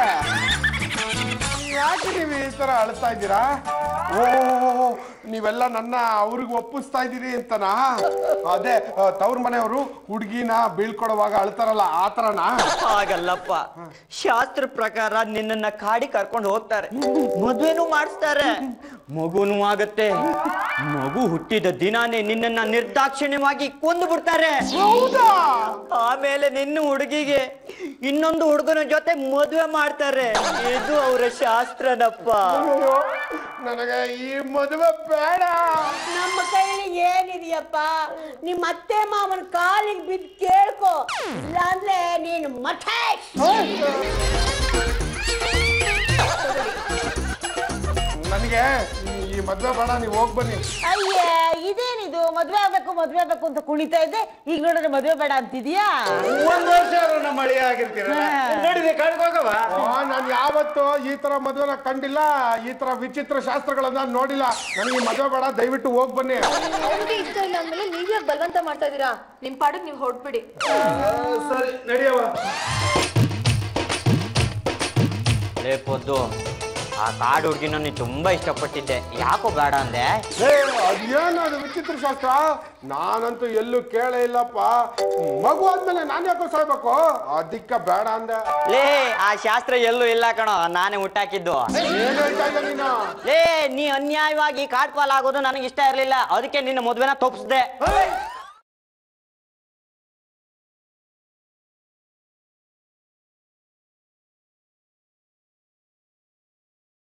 ಯಾಕೆ ನೀವು ಈ ತರ ಅಳ್ತಾ ಇದ್ದೀರಾ ಓ ನೀವೆಲ್ಲ ನನ್ನ ಅವ್ರಿಗೆ ಒಪ್ಪಿಸ್ತಾ ಇದ್ದೀರಿ ಅಂತನಾ ಅದೇ ತವ್ರ ಮನೆಯವರು ಹುಡುಗಿನ ಬೀಳ್ಕೊಡುವಾಗ ಅಳ್ತಾರಲ್ಲ ಆ ಥರನಾ ಹಾಗಲ್ಲಪ್ಪ ಶಾಸ್ತ್ರ ಪ್ರಕಾರ ನಿನ್ನನ್ನ ಕಾಡಿ ಕರ್ಕೊಂಡು ಹೋಗ್ತಾರೆ ಮದ್ವೆನೂ ಮಾಡಿಸ್ತಾರೆ ಮಗುನೂ ಆಗತ್ತೆ ಮಗು ಹುಟ್ಟಿದ ದಿನಾನೇ ನಿನ್ನನ್ನ ನಿರ್ದಾಕ್ಷಿಣ್ಯವಾಗಿ ಕೊಂದು ಬಿಡ್ತಾರೆ ಆಮೇಲೆ ನಿನ್ನ ಹುಡುಗಿಗೆ ಇನ್ನೊಂದು ಹುಡುಗನ ಜೊತೆ ಮದುವೆ ಮಾಡ್ತಾರೆ ಇದು ಅವರ ಶಾಸ್ತ್ರನಪ್ಪ ಅಯ್ಯೋ, ನನಗೆ ಈ ಮದುವೆ ಬೇಡ ನಮ್ಮ ಕೈಲಿ ಏನಿದೆಯಪ್ಪ ನಿಮ್ಮ ಅತ್ತೆ ಮಾವನ ಕಾಲಿಗೆ ಬಿದ್ದು ಕೇಳ್ಕೊ ಇಲ್ಲಾಂದ್ರೆ ನೀನು ಮಠೇಶ್ ನನಗೆ ಈ ಮದುವೆ ಬೇಡ ನೀವು ಹೋಗಿ ಬನ್ನಿ ಅಯ್ಯೇ ಇದೇನಿದು ಮದ್ವೆ ಆಗ್ಬೇಕು ಮದ್ವೆ ಆಗ್ಬೇಕು ಅಂತ ಕುಣಿತಾ ಇದ್ದೆ ಈಗ ನೋಡಿದ್ರೆ ಮದ್ವೆ ಬೇಡ ಅಂತಿದ್ಯಾ ಒಂದ್ ವರ್ಷ ನಮ್ಮ ಮಳಿ ಆಗಿರ್ತೀರಲ್ಲ ನಡೀರಿ ಕಾಡಿಗೆ ಹೋಗವ ನಾನು ಯಾವತ್ತು ಈ ತರ ಮದುವೆನ ಕಂಡಿಲ್ಲ ಈ ತರ ವಿಚಿತ್ರ ಶಾಸ್ತ್ರಗಳನ್ನ ನೋಡಿಲ್ಲ ನನಗೆ ಈ ಮದುವೆ ಬೇಡ ದಯವಿಟ್ಟು ಹೋಗಿ ಬನ್ನಿ ಅವ್ರಿಗೆ ಇಷ್ಟ ಇಲ್ಲ ಅಂದ್ಮೇಲೆ ನೀವ್ ಯಾಕೆ ಬಲವಂತ ಮಾಡ್ತಾ ಇದೀರಾ ನಿಮ್ ಪಾಡಿಗೆ ನೀವು ಹೊರಟ್ಬಿಡಿ ಸರಿ ನಡಿಯವ ಲೇ ಪೊದ್ದು ಆ ಕಾಡು ಹುಡುಗಿನ ನೀನು ತುಂಬಾ ಇಷ್ಟಪಟ್ಟಿದ್ದೆ ಯಾಕೋ ಬೇಡ ಅಂದೆ ಏ, ಅದೇನು ಅದು ವಿಚಿತ್ರ ಶಾಸ್ತ್ರ ನಾನಂತೂ ಎಲ್ಲೂ ಕೇಳೇ ಇಲ್ಲಪ್ಪ ಮಗು ಆದ್ಮೇಲೆ ನಾನು ಯಾಕೋ ಸಾಯ್ಬೇಕು ಅದಕ್ಕೆ ಬೇಡ ಅಂದೆ ಲೇ ಆ ಶಾಸ್ತ್ರ ಎಲ್ಲೂ ಇಲ್ಲ ಕಣೋ ನಾನೇ ಹುಟ್ಟಾಕಿದ್ದು ಏನ್ ಹೇಳ್ತಾ ಇದ್ದೆ ನೀನು ಲೇ ನೀ ಅನ್ಯಾಯವಾಗಿ ಕಾಡ್ ಪಾಲಾಗೋದು ನನಗೆ ಇಷ್ಟ ಇರಲಿಲ್ಲ ಅದಕ್ಕೆ ನಿನ್ನ ಮದ್ವೆನ ತಪ್ಪಿಸ್ದೆ ಏಯ್,